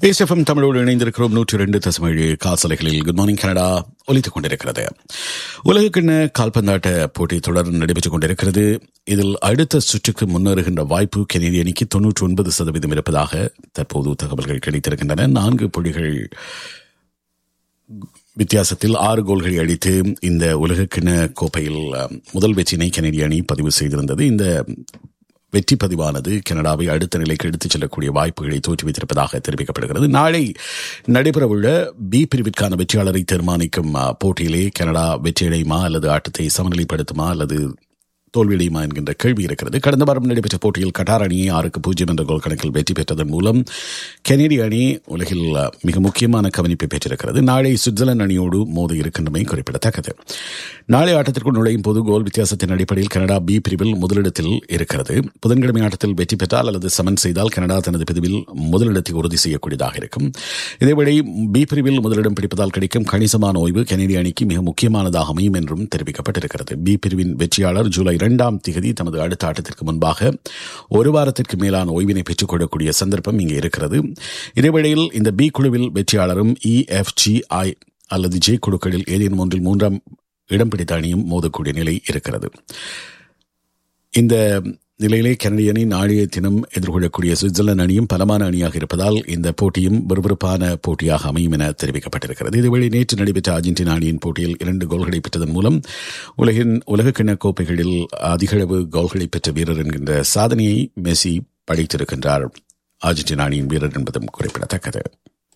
ஏசெஃப்எம் தமிழோடு இணைந்திருக்கிறோம் நூற்றி ரெண்டு தசமேழு காசலைகளில் குட் மார்னிங் கனடா ஒலித்துக் கொண்டிருக்கிறது உலகக்கிண்ண கால்பந்தாட்ட போட்டி தொடர் நடைபெற்றுக் கொண்டிருக்கிறது இதில் அடுத்த சுற்றுக்கு முன்னேறுகின்ற வாய்ப்பு கெனடிய அணிக்கு தொன்னூற்றி ஒன்பது சதவீதம் இருப்பதாக தற்போது தகவல்கள் கிடைத்திருக்கின்றன நான்கு புள்ளிகள் வித்தியாசத்தில் ஆறு கோல்களை அடித்து இந்த உலகக்கிண கோப்பையில் முதல் வெற்றினை கெனடிய அணி பதிவு செய்திருந்தது இந்த வெற்றி பதிவானது கனடாவை அடுத்த நிலைக்கு எடுத்துச் செல்லக்கூடிய வாய்ப்புகளை தோற்றுவித்திருப்பதாக தெரிவிக்கப்படுகிறது நாளை நடைபெறவுள்ள பி பிரிவிற்கான வெற்றியாளரை தீர்மானிக்கும் போட்டியிலே கனடா வெற்றியடையுமா அல்லது ஆட்டத்தை சமநிலைப்படுத்துமா அல்லது தோல்வியடையுமா என்கின்ற கேள்வி இருக்கிறது கடந்த வாரம் நடைபெற்ற போட்டியில் கட்டார் அணியை ஆறுக்கு பூஜ்ஜியம் என்ற கோல் கணக்கில் வெற்றி பெற்றதன் மூலம் கெனடிய அணி உலகில் மிக முக்கியமான கவனிப்பை பெற்றிருக்கிறது நாளை சுவிட்சர்லாந்து அணியோடு மோத இருக்கின்றமை குறிப்பிடத்தக்கது நாளை ஆட்டத்திற்குள் நுழையும் போது கோல் வித்தியாசத்தின் அடிப்படையில் கனடா பி பிரிவில் முதலிடத்தில் இருக்கிறது புதன்கிழமை ஆட்டத்தில் வெற்றி பெற்றால் அல்லது சமன் செய்தால் கனடா தனது பிரிவில் முதலிடத்தை உறுதி செய்யக்கூடியதாக இருக்கும் இதேவேளை பி பிரிவில் முதலிடம் பிடிப்பதால் கிடைக்கும் கணிசமான ஓய்வு கெனடிய அணிக்கு மிக முக்கியமானதாக அமையும் என்றும் தெரிவிக்கப்பட்டிருக்கிறது பி பிரிவின் வெற்றியாளர் ஜூலை இரண்டாம் திகதி தமது அடுத்த ஆட்டத்திற்கு முன்பாக ஒரு வாரத்திற்கு மேலான ஓய்வினை பெற்றுக்கொள்ளக்கூடிய சந்தர்ப்பம் இங்கே இருக்கிறது இதேவேளையில் இந்த பி குழுவில் வெற்றியாளரும் இ எஃப் ஜி ஐ அல்லது ஜே குழுக்களில் ஏதேனும் ஒன்றில் மூன்றாம் இடம் பிடித்த அணியும் மோதக்கூடிய நிலை இருக்கிறது இந்த நிலையிலே கனடிய அணி நாளைய தினம் எதிர்கொள்ளக்கூடிய சுவிட்சர்லாந்து அணியும் பலமான அணியாக இருப்பதால் இந்த போட்டியும் விறுவிறுப்பான போட்டியாக அமையும் என தெரிவிக்கப்பட்டிருக்கிறது இதுவரை நேற்று நடைபெற்ற அர்ஜென்டினா அணியின் போட்டியில் இரண்டு கோல்களை பெற்றதன் மூலம் உலகின் உலகக்கிண கோப்பைகளில் அதிகளவு கோல்களை பெற்ற வீரர் என்கின்ற சாதனையை மெஸ்ஸி படைத்திருக்கின்றார் அர்ஜென்டினா அணியின் வீரர் என்பதும் குறிப்பிடத்தக்கது